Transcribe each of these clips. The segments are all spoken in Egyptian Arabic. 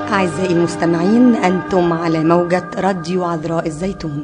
أعزائي المستمعين أنتم على موجة راديو عذراء الزيتون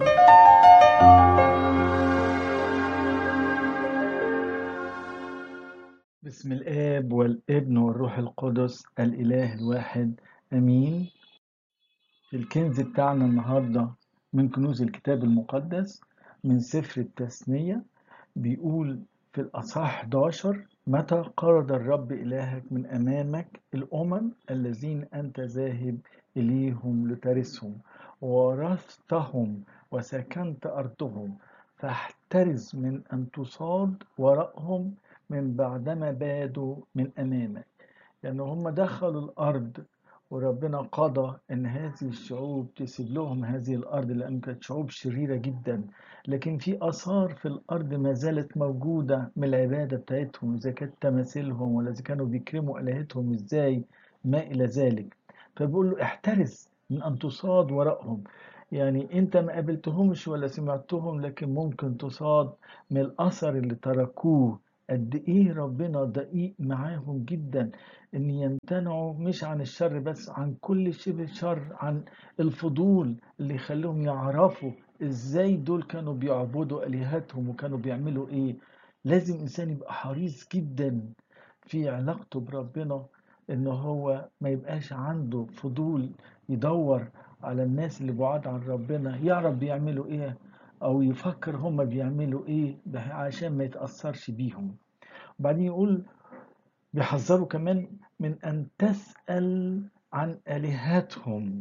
بسم الآب والابن والروح القدس الإله الواحد أمين في الكنز بتاعنا النهاردة من كنوز الكتاب المقدس من سفر التثنية بيقول في الأصحاح 11 متى قرض الرب إلهك من أمامك الأمم الذين أنت ذاهب إليهم لترثهم وورثتهم وسكنت أرضهم فاحترز من أن تصاد وراءهم من بعدما بادوا من أمامك لأن يعني هم دخلوا الأرض وربنا قضى ان هذه الشعوب تسيب لهم هذه الارض لان كانت شعوب شريره جدا لكن في اثار في الارض ما زالت موجوده من العباده بتاعتهم اذا كانت تماثيلهم ولا اذا كانوا بيكرموا الهتهم ازاي ما الى ذلك فبيقول له احترس من ان تصاد وراءهم يعني انت ما قابلتهمش ولا سمعتهم لكن ممكن تصاد من الاثر اللي تركوه قد ايه ربنا دقيق معاهم جدا ان يمتنعوا مش عن الشر بس عن كل شبه شر عن الفضول اللي يخليهم يعرفوا ازاي دول كانوا بيعبدوا الهتهم وكانوا بيعملوا ايه لازم انسان يبقى حريص جدا في علاقته بربنا ان هو ما يبقاش عنده فضول يدور على الناس اللي بعاد عن ربنا يعرف بيعملوا ايه او يفكر هم بيعملوا ايه عشان ما يتأثرش بيهم وبعدين يقول بيحذروا كمان من ان تسأل عن آلهتهم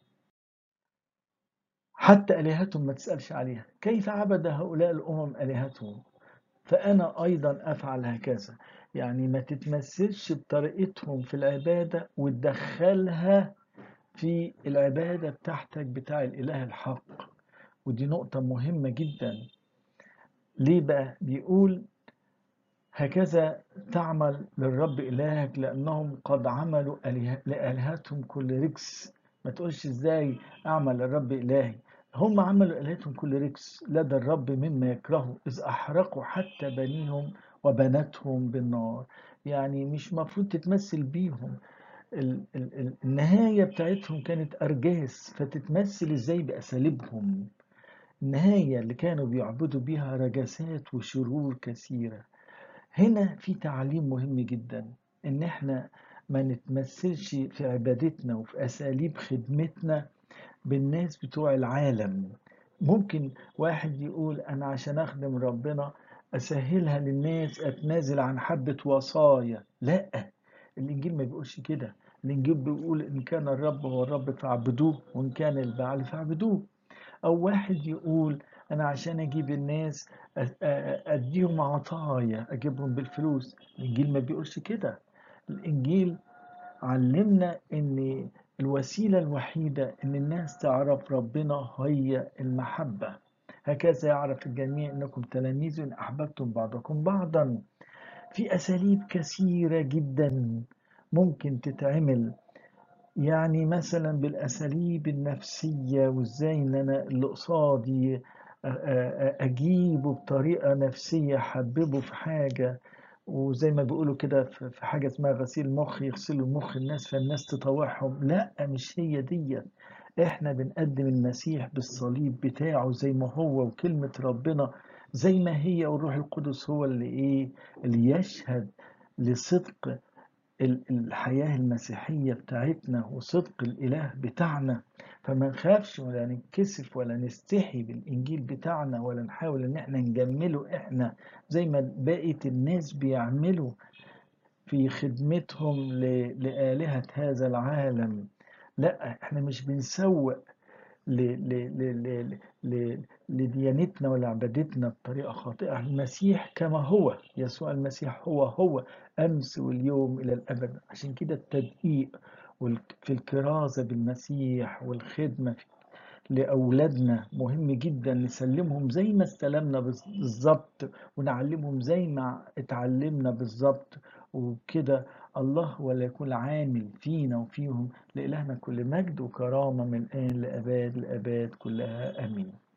حتى آلهتهم ما تسألش عليها كيف عبد هؤلاء الأمم آلهتهم فأنا أيضا أفعل هكذا يعني ما تتمثلش بطريقتهم في العبادة وتدخلها في العبادة بتاعتك بتاع الإله الحق ودي نقطة مهمة جدا ليه بقى بيقول هكذا تعمل للرب إلهك لأنهم قد عملوا لآلهتهم كل ركس ما تقولش إزاي أعمل للرب إلهي هم عملوا آلهتهم كل ركس لدى الرب مما يكرهه إذ أحرقوا حتى بنيهم وبناتهم بالنار يعني مش مفروض تتمثل بيهم ال ال النهاية بتاعتهم كانت أرجاس فتتمثل إزاي بأساليبهم النهاية اللي كانوا بيعبدوا بيها رجسات وشرور كثيرة هنا في تعليم مهم جدا ان احنا ما نتمثلش في عبادتنا وفي اساليب خدمتنا بالناس بتوع العالم ممكن واحد يقول انا عشان اخدم ربنا اسهلها للناس اتنازل عن حبة وصايا لا الانجيل ما بيقولش كده الانجيل بيقول ان كان الرب هو الرب فاعبدوه وان كان البعل فاعبدوه او واحد يقول انا عشان اجيب الناس اديهم عطايا اجيبهم بالفلوس الانجيل ما بيقولش كده الانجيل علمنا ان الوسيلة الوحيدة ان الناس تعرف ربنا هي المحبة هكذا يعرف الجميع انكم تلاميذ ان احببتم بعضكم بعضا في اساليب كثيرة جدا ممكن تتعمل يعني مثلا بالاساليب النفسيه وازاي ان انا اللي قصادي اجيبه بطريقه نفسيه احببه في حاجه وزي ما بيقولوا كده في حاجه اسمها غسيل مخ يغسلوا مخ الناس فالناس تطوعهم لا مش هي ديت احنا بنقدم المسيح بالصليب بتاعه زي ما هو وكلمه ربنا زي ما هي والروح القدس هو اللي ايه اللي يشهد لصدق الحياة المسيحية بتاعتنا وصدق الإله بتاعنا فما نخافش ولا نتكسف ولا نستحي بالإنجيل بتاعنا ولا نحاول إن احنا نجمله احنا زي ما بقية الناس بيعملوا في خدمتهم لآلهة هذا العالم لا احنا مش بنسوق لديانتنا ولعبادتنا بطريقة خاطئة المسيح كما هو يسوع المسيح هو هو أمس واليوم إلى الأبد عشان كده التدقيق في الكرازة بالمسيح والخدمة لأولادنا مهم جدا نسلمهم زي ما استلمنا بالظبط ونعلمهم زي ما اتعلمنا بالظبط وكده الله ولا يكون عامل فينا وفيهم لإلهنا كل مجد وكرامة من الآن لأباد الأباد كلها آمين